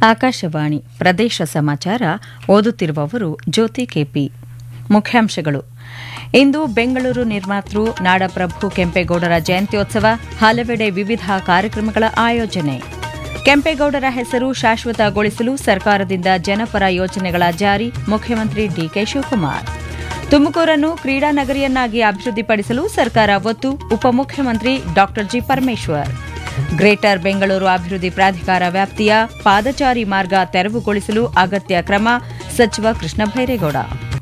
ಆಕಾಶವಾಣಿ ಪ್ರದೇಶ ಸಮಾಚಾರ ಓದುತ್ತಿರುವವರು ಜ್ಯೋತಿ ಕೆಪಿ ಮುಖ್ಯಾಂಶಗಳು ಇಂದು ಬೆಂಗಳೂರು ನಿರ್ಮಾತೃ ನಾಡಪ್ರಭು ಕೆಂಪೇಗೌಡರ ಜಯಂತ್ಯೋತ್ಸವ ಹಲವೆಡೆ ವಿವಿಧ ಕಾರ್ಯಕ್ರಮಗಳ ಆಯೋಜನೆ ಕೆಂಪೇಗೌಡರ ಹೆಸರು ಶಾಶ್ವತಗೊಳಿಸಲು ಸರ್ಕಾರದಿಂದ ಜನಪರ ಯೋಜನೆಗಳ ಜಾರಿ ಮುಖ್ಯಮಂತ್ರಿ ಡಿಕೆ ಶಿವಕುಮಾರ್ ತುಮಕೂರನ್ನು ಕ್ರೀಡಾ ನಗರಿಯನ್ನಾಗಿ ಅಭಿವೃದ್ಧಿಪಡಿಸಲು ಸರ್ಕಾರ ಒತ್ತು ಉಪಮುಖ್ಯಮಂತ್ರಿ ಡಾ ಜಿ ಪರಮೇಶ್ವರ್ ಗ್ರೇಟರ್ ಬೆಂಗಳೂರು ಅಭಿವೃದ್ಧಿ ಪ್ರಾಧಿಕಾರ ವ್ಯಾಪ್ತಿಯ ಪಾದಚಾರಿ ಮಾರ್ಗ ತೆರವುಗೊಳಿಸಲು ಅಗತ್ಯ ಕ್ರಮ ಸಚಿವ ಕೃಷ್ಣ ಭೈರೇಗೌಡ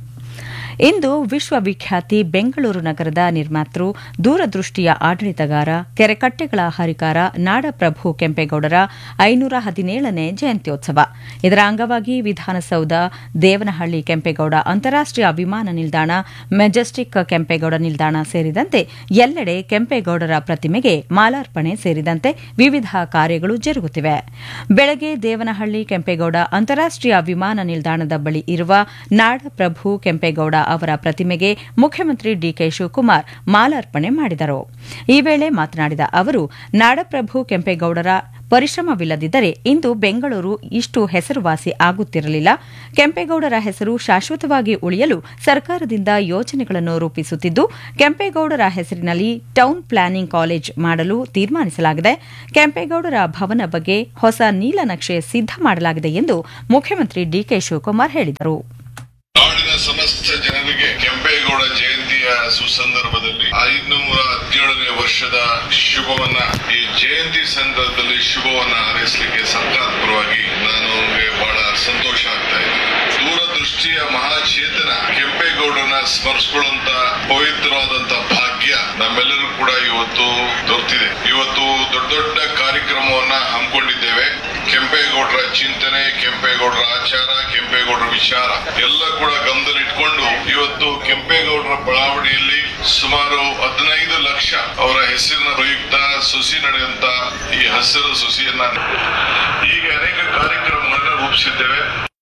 ಇಂದು ವಿಶ್ವವಿಖ್ಯಾತಿ ಬೆಂಗಳೂರು ನಗರದ ನಿರ್ಮಾತೃ ದೂರದೃಷ್ಟಿಯ ಆಡಳಿತಗಾರ ಕೆರೆಕಟ್ಟೆಗಳ ಹರಿಕಾರ ನಾಡಪ್ರಭು ಕೆಂಪೇಗೌಡರ ಐನೂರ ಹದಿನೇಳನೇ ಜಯಂತ್ಯೋತ್ಸವ ಇದರ ಅಂಗವಾಗಿ ವಿಧಾನಸೌಧ ದೇವನಹಳ್ಳಿ ಕೆಂಪೇಗೌಡ ಅಂತಾರಾಷ್ಟೀಯ ವಿಮಾನ ನಿಲ್ದಾಣ ಮೆಜೆಸ್ಟಿಕ್ ಕೆಂಪೇಗೌಡ ನಿಲ್ದಾಣ ಸೇರಿದಂತೆ ಎಲ್ಲೆಡೆ ಕೆಂಪೇಗೌಡರ ಪ್ರತಿಮೆಗೆ ಮಾಲಾರ್ಪಣೆ ಸೇರಿದಂತೆ ವಿವಿಧ ಕಾರ್ಯಗಳು ಜರುಗುತ್ತಿವೆ ಬೆಳಗ್ಗೆ ದೇವನಹಳ್ಳಿ ಕೆಂಪೇಗೌಡ ಅಂತಾರಾಷ್ಟೀಯ ವಿಮಾನ ನಿಲ್ದಾಣದ ಬಳಿ ಇರುವ ನಾಡಪ್ರಭು ಕೆಂಪೇಗೌಡ ಅವರ ಪ್ರತಿಮೆಗೆ ಮುಖ್ಯಮಂತ್ರಿ ಡಿಕೆ ಶಿವಕುಮಾರ್ ಮಾಲಾರ್ಪಣೆ ಮಾಡಿದರು ಈ ವೇಳೆ ಮಾತನಾಡಿದ ಅವರು ನಾಡಪ್ರಭು ಕೆಂಪೇಗೌಡರ ಪರಿಶ್ರಮವಿಲ್ಲದಿದ್ದರೆ ಇಂದು ಬೆಂಗಳೂರು ಇಷ್ಟು ಹೆಸರುವಾಸಿ ಆಗುತ್ತಿರಲಿಲ್ಲ ಕೆಂಪೇಗೌಡರ ಹೆಸರು ಶಾಶ್ವತವಾಗಿ ಉಳಿಯಲು ಸರ್ಕಾರದಿಂದ ಯೋಜನೆಗಳನ್ನು ರೂಪಿಸುತ್ತಿದ್ದು ಕೆಂಪೇಗೌಡರ ಹೆಸರಿನಲ್ಲಿ ಟೌನ್ ಪ್ಲಾನಿಂಗ್ ಕಾಲೇಜ್ ಮಾಡಲು ತೀರ್ಮಾನಿಸಲಾಗಿದೆ ಕೆಂಪೇಗೌಡರ ಭವನ ಬಗ್ಗೆ ಹೊಸ ನೀಲನಕ್ಷೆ ಸಿದ್ಧ ಮಾಡಲಾಗಿದೆ ಎಂದು ಮುಖ್ಯಮಂತ್ರಿ ಡಿಕೆ ಶಿವಕುಮಾರ್ ಹೇಳಿದರು ನಾಡಿನ ಸಮಸ್ತ ಜನರಿಗೆ ಕೆಂಪೇಗೌಡ ಜಯಂತಿಯ ಸುಸಂದರ್ಭದಲ್ಲಿ ಐನೂರ ಹದಿನೇಳನೇ ವರ್ಷದ ಶುಭವನ್ನ ಈ ಜಯಂತಿ ಸಂದರ್ಭದಲ್ಲಿ ಶುಭವನ್ನ ಹಾರೈಸಲಿಕ್ಕೆ ಸರ್ಕಾರದ ಪರವಾಗಿ ನಾನು ಬಹಳ ಸಂತೋಷ ಆಗ್ತಾ ಇದೆ ದೂರದೃಷ್ಟಿಯ ಮಹಾಚೇತನ ಕೆಂಪೇಗೌಡರನ್ನ ಸ್ಮರಿಸಿಕೊಳ್ಳುವಂತ ಪವಿತ್ರವಾದಂತ ಭಾಗ್ಯ ನಮ್ಮೆಲ್ಲರೂ ಕೂಡ ಇವತ್ತು ದೊರೆತಿದೆ ಇವತ್ತು ದೊಡ್ಡ ದೊಡ್ಡ ಕಾರ್ಯಕ್ರಮವನ್ನ ಹಮ್ಮಿಕೊಂಡಿದ್ದೇವೆ ಕೆಂಪೇಗೌಡರ ಚಿಂತನೆ ಕೆಂಪೇಗೌಡರ ಆಚಾರ ಕೆಂಪೇಗೌಡರ ವಿಚಾರ ಎಲ್ಲ ಕೂಡ ಗಮನದಲ್ಲಿಟ್ಕೊಂಡು ಇವತ್ತು ಕೆಂಪೇಗೌಡರ ಬಡಾವಣೆಯಲ್ಲಿ ಸುಮಾರು ಹದಿನೈದು ಲಕ್ಷ ಅವರ ಹೆಸರಿನ ಪ್ರಯುಕ್ತ ಸುಸಿ ನಡೆಯುವಂತ ಈ ಹಸಿರು ಸುಸಿಯನ್ನ ಹೀಗೆ ಅನೇಕ ಕಾರ್ಯಕ್ರಮಗಳನ್ನ ರೂಪಿಸಿದ್ದೇವೆ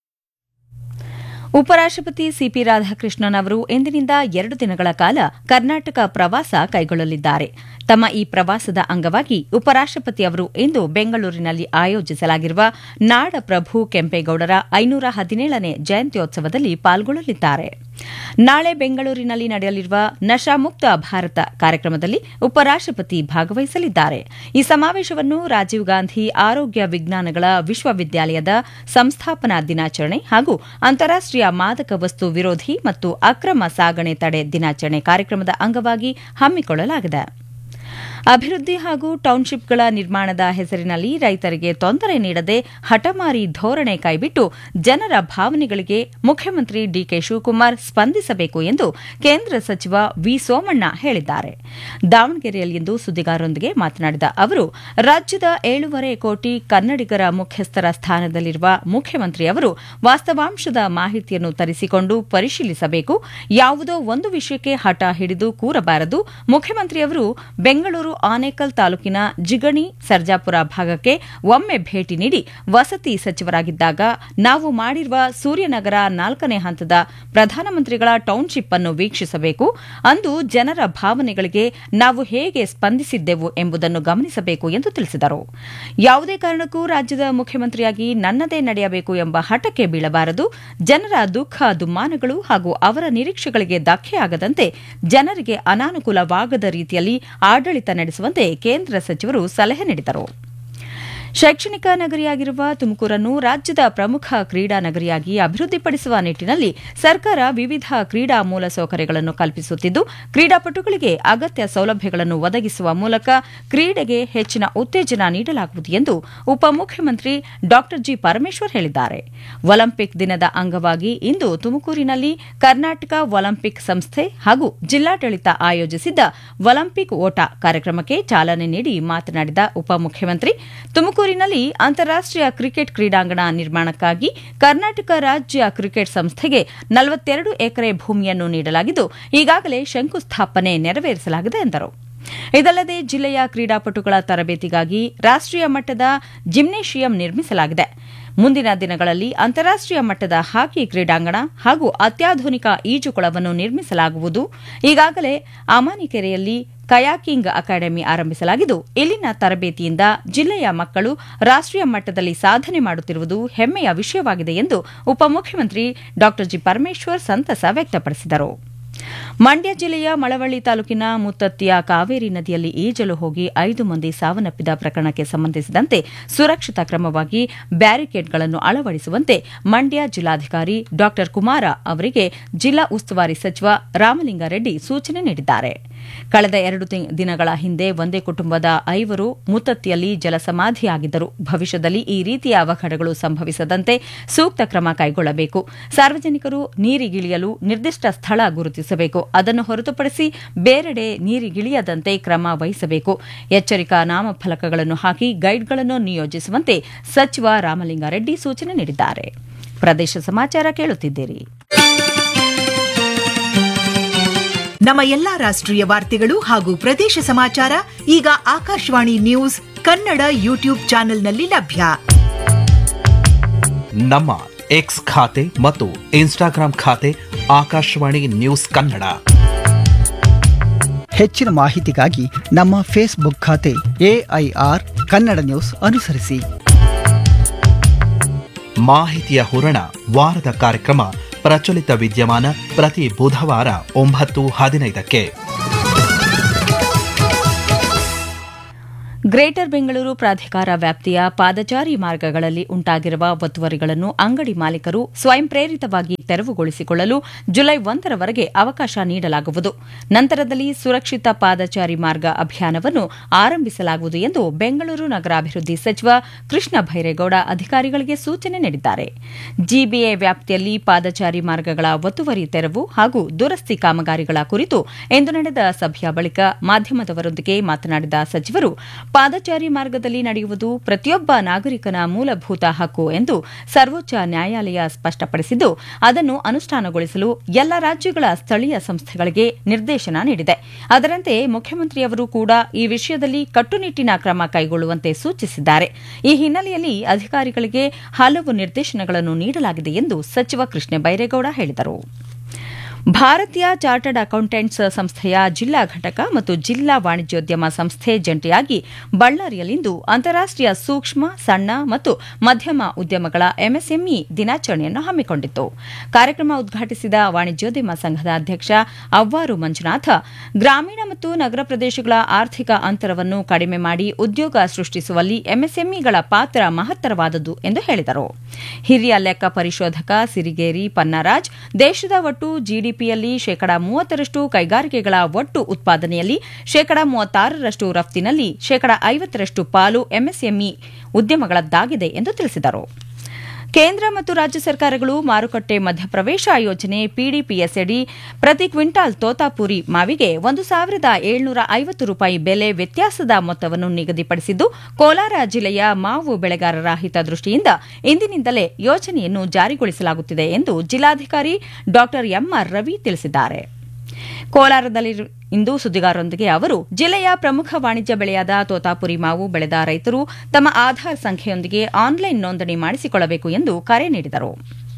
ಉಪರಾಷ್ಟಪತಿ ಸಿಪಿ ರಾಧಾಕೃಷ್ಣನ್ ಅವರು ಇಂದಿನಿಂದ ಎರಡು ದಿನಗಳ ಕಾಲ ಕರ್ನಾಟಕ ಪ್ರವಾಸ ಕೈಗೊಳ್ಳಲಿದ್ದಾರೆ ತಮ್ಮ ಈ ಪ್ರವಾಸದ ಅಂಗವಾಗಿ ಉಪರಾಷ್ಟಪತಿ ಅವರು ಇಂದು ಬೆಂಗಳೂರಿನಲ್ಲಿ ಆಯೋಜಿಸಲಾಗಿರುವ ನಾಡಪ್ರಭು ಕೆಂಪೇಗೌಡರ ಐನೂರ ಹದಿನೇಳನೇ ಜಯಂತ್ಯೋತ್ಸವದಲ್ಲಿ ಪಾಲ್ಗೊಳ್ಳಲಿದ್ದಾರೆ ನಾಳೆ ಬೆಂಗಳೂರಿನಲ್ಲಿ ನಡೆಯಲಿರುವ ನಶಾಮುಕ್ತ ಭಾರತ ಕಾರ್ಯಕ್ರಮದಲ್ಲಿ ಉಪರಾಷ್ಟಪತಿ ಭಾಗವಹಿಸಲಿದ್ದಾರೆ ಈ ಸಮಾವೇಶವನ್ನು ರಾಜೀವ್ ಗಾಂಧಿ ಆರೋಗ್ಯ ವಿಜ್ಞಾನಗಳ ವಿಶ್ವವಿದ್ಯಾಲಯದ ಸಂಸ್ಥಾಪನಾ ದಿನಾಚರಣೆ ಹಾಗೂ ಅಂತಾರಾಷ್ಟೀಯ ಮಾದಕ ವಸ್ತು ವಿರೋಧಿ ಮತ್ತು ಅಕ್ರಮ ಸಾಗಣೆ ತಡೆ ದಿನಾಚರಣೆ ಕಾರ್ಯಕ್ರಮದ ಅಂಗವಾಗಿ ಹಮ್ಮಿಕೊಳ್ಳಲಾಗಿದೆ ಅಭಿವೃದ್ಧಿ ಹಾಗೂ ಟೌನ್ಶಿಪ್ಗಳ ನಿರ್ಮಾಣದ ಹೆಸರಿನಲ್ಲಿ ರೈತರಿಗೆ ತೊಂದರೆ ನೀಡದೆ ಹಠಮಾರಿ ಧೋರಣೆ ಕೈಬಿಟ್ಟು ಜನರ ಭಾವನೆಗಳಿಗೆ ಮುಖ್ಯಮಂತ್ರಿ ಡಿಕೆ ಶಿವಕುಮಾರ್ ಸ್ಪಂದಿಸಬೇಕು ಎಂದು ಕೇಂದ್ರ ಸಚಿವ ವಿ ಸೋಮಣ್ಣ ಹೇಳಿದ್ದಾರೆ ದಾವಣಗೆರೆಯಲ್ಲಿಂದು ಸುದ್ದಿಗಾರರೊಂದಿಗೆ ಮಾತನಾಡಿದ ಅವರು ರಾಜ್ಯದ ಏಳೂವರೆ ಕೋಟಿ ಕನ್ನಡಿಗರ ಮುಖ್ಯಸ್ಥರ ಸ್ಥಾನದಲ್ಲಿರುವ ಮುಖ್ಯಮಂತ್ರಿ ಅವರು ವಾಸ್ತವಾಂಶದ ಮಾಹಿತಿಯನ್ನು ತರಿಸಿಕೊಂಡು ಪರಿಶೀಲಿಸಬೇಕು ಯಾವುದೋ ಒಂದು ವಿಷಯಕ್ಕೆ ಹಠ ಹಿಡಿದು ಕೂರಬಾರದು ಮುಖ್ಯಮಂತ್ರಿಯವರು ಬೆಂಗಳೂರು ಆನೇಕಲ್ ತಾಲೂಕಿನ ಜಿಗಣಿ ಸರ್ಜಾಪುರ ಭಾಗಕ್ಕೆ ಒಮ್ಮೆ ಭೇಟಿ ನೀಡಿ ವಸತಿ ಸಚಿವರಾಗಿದ್ದಾಗ ನಾವು ಮಾಡಿರುವ ಸೂರ್ಯನಗರ ನಾಲ್ಕನೇ ಹಂತದ ಪ್ರಧಾನಮಂತ್ರಿಗಳ ಟೌನ್ಶಿಪ್ ಅನ್ನು ವೀಕ್ಷಿಸಬೇಕು ಅಂದು ಜನರ ಭಾವನೆಗಳಿಗೆ ನಾವು ಹೇಗೆ ಸ್ಪಂದಿಸಿದ್ದೆವು ಎಂಬುದನ್ನು ಗಮನಿಸಬೇಕು ಎಂದು ತಿಳಿಸಿದರು ಯಾವುದೇ ಕಾರಣಕ್ಕೂ ರಾಜ್ಯದ ಮುಖ್ಯಮಂತ್ರಿಯಾಗಿ ನನ್ನದೇ ನಡೆಯಬೇಕು ಎಂಬ ಹಠಕ್ಕೆ ಬೀಳಬಾರದು ಜನರ ದುಃಖ ದುಮ್ಮಾನಗಳು ಹಾಗೂ ಅವರ ನಿರೀಕ್ಷೆಗಳಿಗೆ ಧಕ್ಕೆಯಾಗದಂತೆ ಜನರಿಗೆ ಅನಾನುಕೂಲವಾಗದ ರೀತಿಯಲ್ಲಿ ಆಡಳಿತ ನಡೆಸುವಂತೆ ಕೇಂದ್ರ ಸಚಿವರು ಸಲಹೆ ನೀಡಿದರು ಶೈಕ್ಷಣಿಕ ನಗರಿಯಾಗಿರುವ ತುಮಕೂರನ್ನು ರಾಜ್ಯದ ಪ್ರಮುಖ ಕ್ರೀಡಾ ನಗರಿಯಾಗಿ ಅಭಿವೃದ್ಧಿಪಡಿಸುವ ನಿಟ್ಟಿನಲ್ಲಿ ಸರ್ಕಾರ ವಿವಿಧ ಕ್ರೀಡಾ ಮೂಲಸೌಕರ್ಯಗಳನ್ನು ಕಲ್ಪಿಸುತ್ತಿದ್ದು ಕ್ರೀಡಾಪಟುಗಳಿಗೆ ಅಗತ್ಯ ಸೌಲಭ್ಯಗಳನ್ನು ಒದಗಿಸುವ ಮೂಲಕ ಕ್ರೀಡೆಗೆ ಹೆಚ್ಚಿನ ಉತ್ತೇಜನ ನೀಡಲಾಗುವುದು ಎಂದು ಉಪಮುಖ್ಯಮಂತ್ರಿ ಡಾ ಜಿ ಪರಮೇಶ್ವರ್ ಹೇಳಿದ್ದಾರೆ ಒಲಿಂಪಿಕ್ ದಿನದ ಅಂಗವಾಗಿ ಇಂದು ತುಮಕೂರಿನಲ್ಲಿ ಕರ್ನಾಟಕ ಒಲಿಂಪಿಕ್ ಸಂಸ್ಥೆ ಹಾಗೂ ಜಿಲ್ಲಾಡಳಿತ ಆಯೋಜಿಸಿದ್ದ ಒಲಿಂಪಿಕ್ ಓಟ ಕಾರ್ಯಕ್ರಮಕ್ಕೆ ಚಾಲನೆ ನೀಡಿ ಮಾತನಾಡಿದ ಉಪಮುಖ್ಯಮಂತ್ರಿ ತುಮಕೂರಿನಲ್ಲಿ ಅಂತಾರಾಷ್ಟೀಯ ಕ್ರಿಕೆಟ್ ಕ್ರೀಡಾಂಗಣ ನಿರ್ಮಾಣಕ್ಕಾಗಿ ಕರ್ನಾಟಕ ರಾಜ್ಯ ಕ್ರಿಕೆಟ್ ಸಂಸ್ಥೆಗೆ ನಲವತ್ತೆರಡು ಎಕರೆ ಭೂಮಿಯನ್ನು ನೀಡಲಾಗಿದ್ದು ಈಗಾಗಲೇ ಶಂಕುಸ್ಥಾಪನೆ ನೆರವೇರಿಸಲಾಗಿದೆ ಎಂದರು ಇದಲ್ಲದೆ ಜಿಲ್ಲೆಯ ಕ್ರೀಡಾಪಟುಗಳ ತರಬೇತಿಗಾಗಿ ರಾಷ್ಟ್ರೀಯ ಮಟ್ಟದ ಜಿಮ್ನೇಷಿಯಂ ನಿರ್ಮಿಸಲಾಗಿದೆ ಮುಂದಿನ ದಿನಗಳಲ್ಲಿ ಅಂತಾರಾಷ್ಟೀಯ ಮಟ್ಟದ ಹಾಕಿ ಕ್ರೀಡಾಂಗಣ ಹಾಗೂ ಅತ್ಯಾಧುನಿಕ ಈಜುಕೊಳವನ್ನು ನಿರ್ಮಿಸಲಾಗುವುದು ಈಗಾಗಲೇ ಅಮಾನಿಕೆರೆಯಲ್ಲಿ ಕಯಾಕಿಂಗ್ ಅಕಾಡೆಮಿ ಆರಂಭಿಸಲಾಗಿದ್ದು ಇಲ್ಲಿನ ತರಬೇತಿಯಿಂದ ಜಿಲ್ಲೆಯ ಮಕ್ಕಳು ರಾಷ್ಟ್ರೀಯ ಮಟ್ಟದಲ್ಲಿ ಸಾಧನೆ ಮಾಡುತ್ತಿರುವುದು ಹೆಮ್ಮೆಯ ವಿಷಯವಾಗಿದೆ ಎಂದು ಉಪಮುಖ್ಯಮಂತ್ರಿ ಡಾ ಜಿ ಪರಮೇಶ್ವರ್ ಸಂತಸ ವ್ಯಕ್ತಪಡಿಸಿದರು ಮಂಡ್ಯ ಜಿಲ್ಲೆಯ ಮಳವಳ್ಳಿ ತಾಲೂಕಿನ ಮುತ್ತತ್ತಿಯ ಕಾವೇರಿ ನದಿಯಲ್ಲಿ ಈಜಲು ಹೋಗಿ ಐದು ಮಂದಿ ಸಾವನ್ನಪ್ಪಿದ ಪ್ರಕರಣಕ್ಕೆ ಸಂಬಂಧಿಸಿದಂತೆ ಸುರಕ್ಷಿತ ಕ್ರಮವಾಗಿ ಬ್ಯಾರಿಕೇಡ್ಗಳನ್ನು ಅಳವಡಿಸುವಂತೆ ಮಂಡ್ಯ ಜಿಲ್ಲಾಧಿಕಾರಿ ಡಾ ಕುಮಾರ ಅವರಿಗೆ ಜಿಲ್ಲಾ ಉಸ್ತುವಾರಿ ಸಚಿವ ರಾಮಲಿಂಗಾರೆಡ್ಡಿ ಸೂಚನೆ ನೀಡಿದ್ದಾರೆ ಕಳೆದ ಎರಡು ದಿನಗಳ ಹಿಂದೆ ಒಂದೇ ಕುಟುಂಬದ ಐವರು ಮುತ್ತತ್ತಿಯಲ್ಲಿ ಜಲಸಮಾಧಿಯಾಗಿದ್ದರು ಭವಿಷ್ಯದಲ್ಲಿ ಈ ರೀತಿಯ ಅವಘಡಗಳು ಸಂಭವಿಸದಂತೆ ಸೂಕ್ತ ಕ್ರಮ ಕೈಗೊಳ್ಳಬೇಕು ಸಾರ್ವಜನಿಕರು ನೀರಿಗಿಳಿಯಲು ನಿರ್ದಿಷ್ಟ ಸ್ಥಳ ಗುರುತಿಸಬೇಕು ಅದನ್ನು ಹೊರತುಪಡಿಸಿ ಬೇರೆಡೆ ನೀರಿಗಿಳಿಯದಂತೆ ಕ್ರಮ ವಹಿಸಬೇಕು ಎಚ್ಚರಿಕಾ ನಾಮಫಲಕಗಳನ್ನು ಹಾಕಿ ಗೈಡ್ಗಳನ್ನು ನಿಯೋಜಿಸುವಂತೆ ಸಚಿವ ರಾಮಲಿಂಗಾರೆಡ್ಡಿ ಸೂಚನೆ ನೀಡಿದ್ದಾರೆ ಪ್ರದೇಶ ಸಮಾಚಾರ ಕೇಳುತ್ತಿದ್ದೀರಿ ನಮ್ಮ ಎಲ್ಲಾ ರಾಷ್ಟ್ರೀಯ ವಾರ್ತೆಗಳು ಹಾಗೂ ಪ್ರದೇಶ ಸಮಾಚಾರ ಈಗ ಆಕಾಶವಾಣಿ ನ್ಯೂಸ್ ಕನ್ನಡ ಯೂಟ್ಯೂಬ್ ಚಾನೆಲ್ನಲ್ಲಿ ಲಭ್ಯ ನಮ್ಮ ಎಕ್ಸ್ ಖಾತೆ ಮತ್ತು ಇನ್ಸ್ಟಾಗ್ರಾಂ ಖಾತೆ ಆಕಾಶವಾಣಿ ನ್ಯೂಸ್ ಕನ್ನಡ ಹೆಚ್ಚಿನ ಮಾಹಿತಿಗಾಗಿ ನಮ್ಮ ಫೇಸ್ಬುಕ್ ಖಾತೆ ಎಐಆರ್ ಕನ್ನಡ ನ್ಯೂಸ್ ಅನುಸರಿಸಿ ಮಾಹಿತಿಯ ಹೂರಣ ವಾರದ ಕಾರ್ಯಕ್ರಮ ಪ್ರಚಲಿತ ವಿದ್ಯಮಾನ ಪ್ರತಿ ಬುಧವಾರ ಒಂಬತ್ತು ಹದಿನೈದಕ್ಕೆ ಗ್ರೇಟರ್ ಬೆಂಗಳೂರು ಪ್ರಾಧಿಕಾರ ವ್ಯಾಪ್ತಿಯ ಪಾದಚಾರಿ ಮಾರ್ಗಗಳಲ್ಲಿ ಉಂಟಾಗಿರುವ ಒತ್ತುವರಿಗಳನ್ನು ಅಂಗಡಿ ಮಾಲೀಕರು ಸ್ವಯಂ ಪ್ರೇರಿತವಾಗಿ ತೆರವುಗೊಳಿಸಿಕೊಳ್ಳಲು ಜುಲೈ ಒಂದರವರೆಗೆ ಅವಕಾಶ ನೀಡಲಾಗುವುದು ನಂತರದಲ್ಲಿ ಸುರಕ್ಷಿತ ಪಾದಚಾರಿ ಮಾರ್ಗ ಅಭಿಯಾನವನ್ನು ಆರಂಭಿಸಲಾಗುವುದು ಎಂದು ಬೆಂಗಳೂರು ನಗರಾಭಿವೃದ್ಧಿ ಸಚಿವ ಕೃಷ್ಣ ಭೈರೇಗೌಡ ಅಧಿಕಾರಿಗಳಿಗೆ ಸೂಚನೆ ನೀಡಿದ್ದಾರೆ ಜಿಬಿಎ ವ್ಯಾಪ್ತಿಯಲ್ಲಿ ಪಾದಚಾರಿ ಮಾರ್ಗಗಳ ಒತ್ತುವರಿ ತೆರವು ಹಾಗೂ ದುರಸ್ತಿ ಕಾಮಗಾರಿಗಳ ಕುರಿತು ಇಂದು ನಡೆದ ಸಭೆಯ ಬಳಿಕ ಮಾಧ್ಯಮದವರೊಂದಿಗೆ ಮಾತನಾಡಿದ ಸಚಿವರು ಪಾದಚಾರಿ ಮಾರ್ಗದಲ್ಲಿ ನಡೆಯುವುದು ಪ್ರತಿಯೊಬ್ಬ ನಾಗರಿಕನ ಮೂಲಭೂತ ಹಕ್ಕು ಎಂದು ಸರ್ವೋಚ್ಚ ನ್ಯಾಯಾಲಯ ಸ್ಪಷ್ಟಪಡಿಸಿದ್ದು ಅದನ್ನು ಅನುಷ್ಠಾನಗೊಳಿಸಲು ಎಲ್ಲ ರಾಜ್ಯಗಳ ಸ್ಥಳೀಯ ಸಂಸ್ಥೆಗಳಿಗೆ ನಿರ್ದೇಶನ ನೀಡಿದೆ ಅದರಂತೆ ಮುಖ್ಯಮಂತ್ರಿಯವರು ಕೂಡ ಈ ವಿಷಯದಲ್ಲಿ ಕಟ್ಟುನಿಟ್ಟಿನ ಕ್ರಮ ಕೈಗೊಳ್ಳುವಂತೆ ಸೂಚಿಸಿದ್ದಾರೆ ಈ ಹಿನ್ನೆಲೆಯಲ್ಲಿ ಅಧಿಕಾರಿಗಳಿಗೆ ಹಲವು ನಿರ್ದೇಶನಗಳನ್ನು ನೀಡಲಾಗಿದೆ ಎಂದು ಸಚಿವ ಕೃಷ್ಣ ಬೈರೇಗೌಡ ಹೇಳಿದರು ಭಾರತೀಯ ಚಾರ್ಟರ್ಡ್ ಅಕೌಂಟೆಂಟ್ಸ್ ಸಂಸ್ಥೆಯ ಜಿಲ್ಲಾ ಘಟಕ ಮತ್ತು ಜಿಲ್ಲಾ ವಾಣಿಜ್ಯೋದ್ಯಮ ಸಂಸ್ಥೆ ಜಂಟಿಯಾಗಿ ಬಳ್ಳಾರಿಯಲ್ಲಿಂದು ಅಂತಾರಾಷ್ಟೀಯ ಸೂಕ್ಷ್ಮ ಸಣ್ಣ ಮತ್ತು ಮಧ್ಯಮ ಉದ್ಯಮಗಳ ಎಂಎಸ್ಎಂಇ ದಿನಾಚರಣೆಯನ್ನು ಹಮ್ಮಿಕೊಂಡಿತ್ತು ಕಾರ್ಯಕ್ರಮ ಉದ್ಘಾಟಿಸಿದ ವಾಣಿಜ್ಯೋದ್ಯಮ ಸಂಘದ ಅಧ್ಯಕ್ಷ ಅವ್ವಾರು ಮಂಜುನಾಥ ಗ್ರಾಮೀಣ ಮತ್ತು ನಗರ ಪ್ರದೇಶಗಳ ಆರ್ಥಿಕ ಅಂತರವನ್ನು ಕಡಿಮೆ ಮಾಡಿ ಉದ್ಯೋಗ ಸೃಷ್ಟಿಸುವಲ್ಲಿ ಎಂಎಸ್ಎಂಇಗಳ ಪಾತ್ರ ಮಹತ್ತರವಾದದ್ದು ಎಂದು ಹೇಳಿದರು ಹಿರಿಯ ಲೆಕ್ಕ ಪರಿಶೋಧಕ ಸಿರಿಗೇರಿ ಪನ್ನರಾಜ್ ದೇಶದ ಒಟ್ಟು ಜಿಡಿಪಿಯಲ್ಲಿ ಶೇಕಡಾ ಮೂವತ್ತರಷ್ಟು ಕೈಗಾರಿಕೆಗಳ ಒಟ್ಟು ಉತ್ಪಾದನೆಯಲ್ಲಿ ಶೇಕಡಾ ಮೂವತ್ತಾರರಷ್ಟು ರಫ್ತಿನಲ್ಲಿ ಶೇಕಡಾ ಐವತ್ತರಷ್ಟು ಪಾಲು ಎಂಎಸ್ಎಂಇ ಉದ್ಯಮಗಳದ್ದಾಗಿದೆ ಎಂದು ತಿಳಿಸಿದರು ಕೇಂದ್ರ ಮತ್ತು ರಾಜ್ಯ ಸರ್ಕಾರಗಳು ಮಾರುಕಟ್ಟೆ ಮಧ್ಯಪ್ರವೇಶ ಯೋಜನೆ ಪಿಡಿಪಿಎಸ್ಅಡಿ ಪ್ರತಿ ಕ್ವಿಂಟಾಲ್ ತೋತಾಪುರಿ ಮಾವಿಗೆ ಒಂದು ಸಾವಿರದ ಏಳ್ನೂರ ಐವತ್ತು ರೂಪಾಯಿ ಬೆಲೆ ವ್ಯತ್ಯಾಸದ ಮೊತ್ತವನ್ನು ನಿಗದಿಪಡಿಸಿದ್ದು ಕೋಲಾರ ಜಿಲ್ಲೆಯ ಮಾವು ಬೆಳೆಗಾರರ ಹಿತದೃಷ್ಟಿಯಿಂದ ಇಂದಿನಿಂದಲೇ ಯೋಜನೆಯನ್ನು ಜಾರಿಗೊಳಿಸಲಾಗುತ್ತಿದೆ ಎಂದು ಜಿಲ್ಲಾಧಿಕಾರಿ ಡಾ ಎಂಆರ್ ರವಿ ತಿಳಿಸಿದ್ದಾರೆ ಕೋಲಾರದಲ್ಲಿ ಇಂದು ಸುದ್ದಿಗಾರರೊಂದಿಗೆ ಅವರು ಜಿಲ್ಲೆಯ ಪ್ರಮುಖ ವಾಣಿಜ್ಯ ಬೆಳೆಯಾದ ತೋತಾಪುರಿ ಮಾವು ಬೆಳೆದ ರೈತರು ತಮ್ಮ ಆಧಾರ್ ಸಂಖ್ಯೆಯೊಂದಿಗೆ ಆನ್ಲೈನ್ ನೋಂದಣಿ ಮಾಡಿಸಿಕೊಳ್ಳಬೇಕು ಎಂದು ಕರೆ ನೀಡಿದರು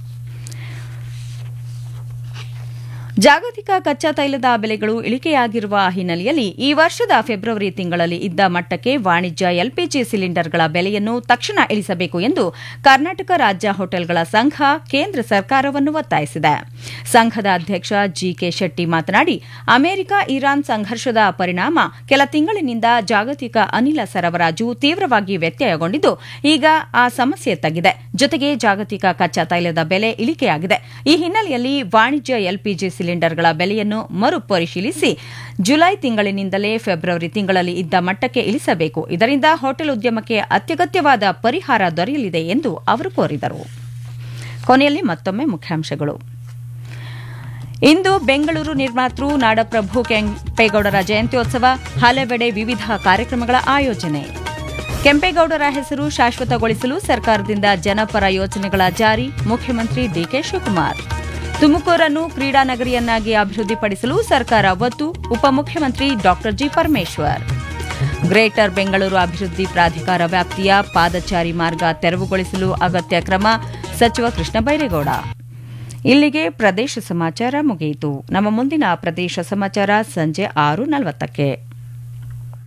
ಜಾಗತಿಕ ಕಚ್ಚಾ ತೈಲದ ಬೆಲೆಗಳು ಇಳಿಕೆಯಾಗಿರುವ ಹಿನ್ನೆಲೆಯಲ್ಲಿ ಈ ವರ್ಷದ ಫೆಬ್ರವರಿ ತಿಂಗಳಲ್ಲಿ ಇದ್ದ ಮಟ್ಟಕ್ಕೆ ವಾಣಿಜ್ಯ ಎಲ್ಪಿಜಿ ಸಿಲಿಂಡರ್ಗಳ ಬೆಲೆಯನ್ನು ತಕ್ಷಣ ಇಳಿಸಬೇಕು ಎಂದು ಕರ್ನಾಟಕ ರಾಜ್ಯ ಹೋಟೆಲ್ಗಳ ಸಂಘ ಕೇಂದ್ರ ಸರ್ಕಾರವನ್ನು ಒತ್ತಾಯಿಸಿದೆ ಸಂಘದ ಅಧ್ಯಕ್ಷ ಜಿಕೆ ಶೆಟ್ಟಿ ಮಾತನಾಡಿ ಅಮೆರಿಕ ಇರಾನ್ ಸಂಘರ್ಷದ ಪರಿಣಾಮ ಕೆಲ ತಿಂಗಳಿನಿಂದ ಜಾಗತಿಕ ಅನಿಲ ಸರಬರಾಜು ತೀವ್ರವಾಗಿ ವ್ಯತ್ಯಯಗೊಂಡಿದ್ದು ಈಗ ಆ ಸಮಸ್ಯೆ ತಗ್ಗಿದೆ ಜೊತೆಗೆ ಜಾಗತಿಕ ಕಚ್ಚಾ ತೈಲದ ಬೆಲೆ ಇಳಿಕೆಯಾಗಿದೆ ಈ ಹಿನ್ನೆಲೆಯಲ್ಲಿ ವಾಣಿಜ್ಯ ಎಲ್ಪಿಜಿ ಸಿಲಿಂಡರ್ಗಳ ಬೆಲೆಯನ್ನು ಮರುಪರಿಶೀಲಿಸಿ ಜುಲೈ ತಿಂಗಳಿನಿಂದಲೇ ಫೆಬ್ರವರಿ ತಿಂಗಳಲ್ಲಿ ಇದ್ದ ಮಟ್ಟಕ್ಕೆ ಇಳಿಸಬೇಕು ಇದರಿಂದ ಹೋಟೆಲ್ ಉದ್ಯಮಕ್ಕೆ ಅತ್ಯಗತ್ಯವಾದ ಪರಿಹಾರ ದೊರೆಯಲಿದೆ ಎಂದು ಅವರು ಕೋರಿದರು ಕೊನೆಯಲ್ಲಿ ಮತ್ತೊಮ್ಮೆ ಮುಖ್ಯಾಂಶಗಳು ಇಂದು ಬೆಂಗಳೂರು ನಿರ್ಮಾತೃ ನಾಡಪ್ರಭು ಕೆಂಪೇಗೌಡರ ಜಯಂತ್ಯೋತ್ಸವ ಹಲವೆಡೆ ವಿವಿಧ ಕಾರ್ಯಕ್ರಮಗಳ ಆಯೋಜನೆ ಕೆಂಪೇಗೌಡರ ಹೆಸರು ಶಾಶ್ವತಗೊಳಿಸಲು ಸರ್ಕಾರದಿಂದ ಜನಪರ ಯೋಜನೆಗಳ ಜಾರಿ ಮುಖ್ಯಮಂತ್ರಿ ಡಿಕೆ ಶಿವಕುಮಾರ್ ತುಮಕೂರನ್ನು ಕ್ರೀಡಾ ನಗರಿಯನ್ನಾಗಿ ಅಭಿವೃದ್ಧಿಪಡಿಸಲು ಸರ್ಕಾರ ಒತ್ತು ಉಪಮುಖ್ಯಮಂತ್ರಿ ಡಾ ಜಿ ಪರಮೇಶ್ವರ್ ಗ್ರೇಟರ್ ಬೆಂಗಳೂರು ಅಭಿವೃದ್ಧಿ ಪ್ರಾಧಿಕಾರ ವ್ಯಾಪ್ತಿಯ ಪಾದಚಾರಿ ಮಾರ್ಗ ತೆರವುಗೊಳಿಸಲು ಅಗತ್ಯ ಕ್ರಮ ಸಚಿವ ಕೃಷ್ಣ ಬೈರೇಗೌಡ ಇಲ್ಲಿಗೆ ಪ್ರದೇಶ ಸಮಾಚಾರ ಮುಗಿಯಿತು ನಮ್ಮ ಮುಂದಿನ ಪ್ರದೇಶ ಸಮಾಚಾರ ಸಂಜೆ ಆರು ನಲವತ್ತಕ್ಕೆ